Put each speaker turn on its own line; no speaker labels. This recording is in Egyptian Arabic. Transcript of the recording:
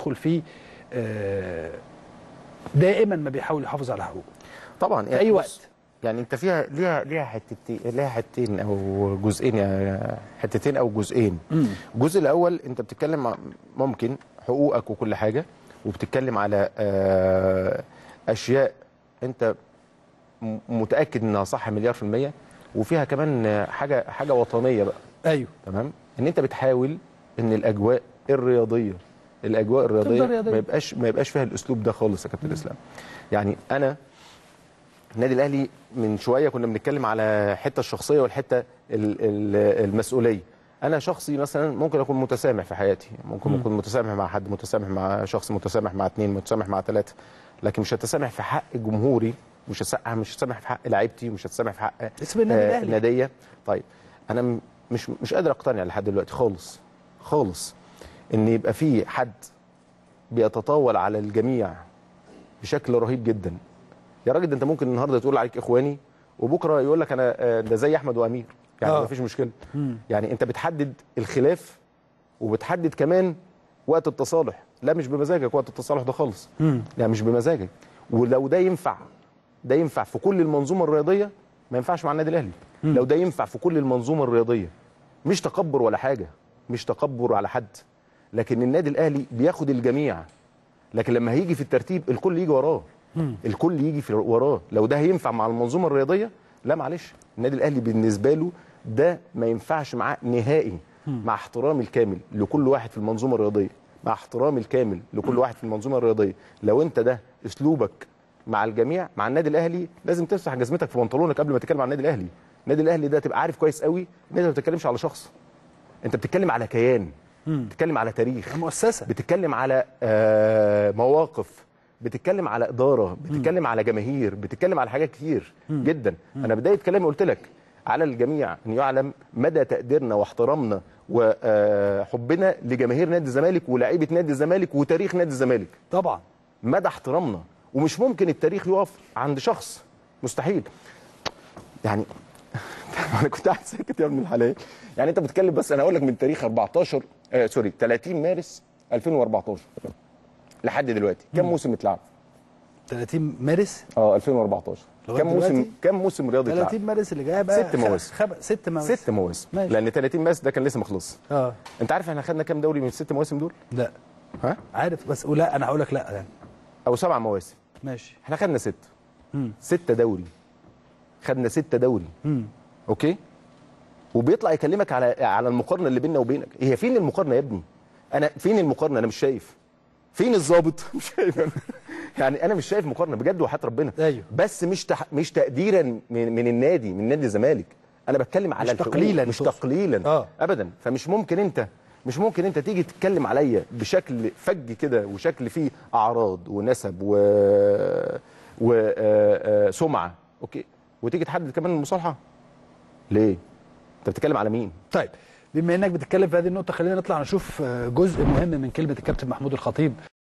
بيدخل في آه، دائما ما بيحاول يحافظ على حقوقه
طبعا
في أي
بص،
وقت.
يعني انت فيها ليها ليها حتتين ليها حتتين او جزئين يا- حتتين او جزئين الجزء الاول انت بتتكلم ع- ممكن حقوقك وكل حاجه وبتتكلم على آه، اشياء انت م- متاكد انها صح مليار في الميه وفيها كمان آه، حاجه حاجه وطنيه بقى
ايوه
تمام ان انت بتحاول ان الاجواء الرياضيه الاجواء الرياضيه
رياضية.
ما يبقاش ما يبقاش فيها الاسلوب ده خالص يا كابتن اسلام يعني انا النادي الاهلي من شويه كنا بنتكلم على حته الشخصيه والحته ال- ال- المسؤوليه انا شخصي مثلا ممكن اكون متسامح في حياتي ممكن اكون متسامح مع حد متسامح مع شخص متسامح مع اثنين متسامح مع ثلاثه لكن مش هتسامح في حق جمهوري مش هسامح مش هتسامح في حق لعيبتي مش هتسامح في حق
اسم النادي
آه،
الأهلي.
ناديه طيب انا م- مش مش قادر اقتنع لحد دلوقتي خالص خالص ان يبقى في حد بيتطاول على الجميع بشكل رهيب جدا يا راجل ده انت ممكن النهارده تقول عليك اخواني وبكره يقول لك انا آه، ده زي احمد وامير يعني
آه.
مفيش مشكله يعني انت بتحدد الخلاف وبتحدد كمان وقت التصالح لا مش بمزاجك وقت التصالح ده خالص لا مش بمزاجك ولو ده ينفع ده ينفع في كل المنظومه الرياضيه ما ينفعش مع النادي الاهلي لو ده ينفع في كل المنظومه الرياضيه مش تكبر ولا حاجه مش تكبر على حد لكن النادي الاهلي بياخد الجميع لكن لما هيجي في الترتيب الكل يجي وراه الكل يجي في وراه لو ده هينفع مع المنظومه الرياضيه لا معلش النادي الاهلي بالنسبه له ده ما ينفعش معاه نهائي مع احترامي الكامل لكل واحد في المنظومه الرياضيه مع احترامي الكامل لكل واحد في المنظومه الرياضيه لو انت ده اسلوبك مع الجميع مع النادي الاهلي لازم تمسح جزمتك في بنطلونك قبل ما تتكلم عن النادي الاهلي النادي الاهلي ده تبقى عارف كويس قوي ان انت ما بتتكلمش على شخص انت بتتكلم على كيان بتتكلم على تاريخ
مؤسسه
بتتكلم على آه، مواقف بتتكلم على اداره بتتكلم على جماهير بتتكلم على حاجات كتير جدا انا بدايه كلامي قلت لك على الجميع ان يعلم مدى تقديرنا واحترامنا وحبنا لجماهير نادي الزمالك ولاعيبه نادي الزمالك وتاريخ نادي الزمالك
طبعا
مدى احترامنا ومش ممكن التاريخ يقف عند شخص مستحيل يعني انا كنت قاعد ساكت يا ابن الحلال يعني انت بتتكلم بس انا هقول لك من تاريخ 14 آه سوري 30 مارس 2014 لحد دلوقتي كم موسم اتلعب
30 مارس
اه 2014
لغاية
كم موسم
دلوقتي؟
كم موسم رياضي
30
اتلعب
مارس اللي جايه بقى
ست مواسم.
خب... ست مواسم
ست مواسم
ماشي.
لان 30 مارس ده كان لسه ما خلصش
اه
انت عارف احنا خدنا كام دوري من الست مواسم دول
لا
ها
عارف بس لا انا هقول لك لا يعني
او سبع مواسم
ماشي
احنا خدنا ست
مم.
ستة دوري خدنا ستة دوري
مم.
اوكي وبيطلع يكلمك على على المقارنه اللي بيننا وبينك هي فين المقارنه يا ابني انا فين المقارنه انا مش شايف فين الظابط مش شايف أنا. يعني انا مش شايف مقارنه بجد وحياه ربنا
أيوه.
بس مش تح... مش تقديرا من, من النادي من نادي الزمالك انا بتكلم على
مش
الحقوق،
تقليلاً
مش
تقصد.
تقليلا
آه.
ابدا فمش ممكن انت مش ممكن انت تيجي تتكلم عليا بشكل فج كده وشكل فيه اعراض ونسب و وسمعه اوكي وتيجي تحدد كمان المصالحه ليه انت بتتكلم على مين
طيب بما انك بتتكلم في هذه النقطه خلينا نطلع نشوف آه، جزء مهم من كلمه الكابتن محمود الخطيب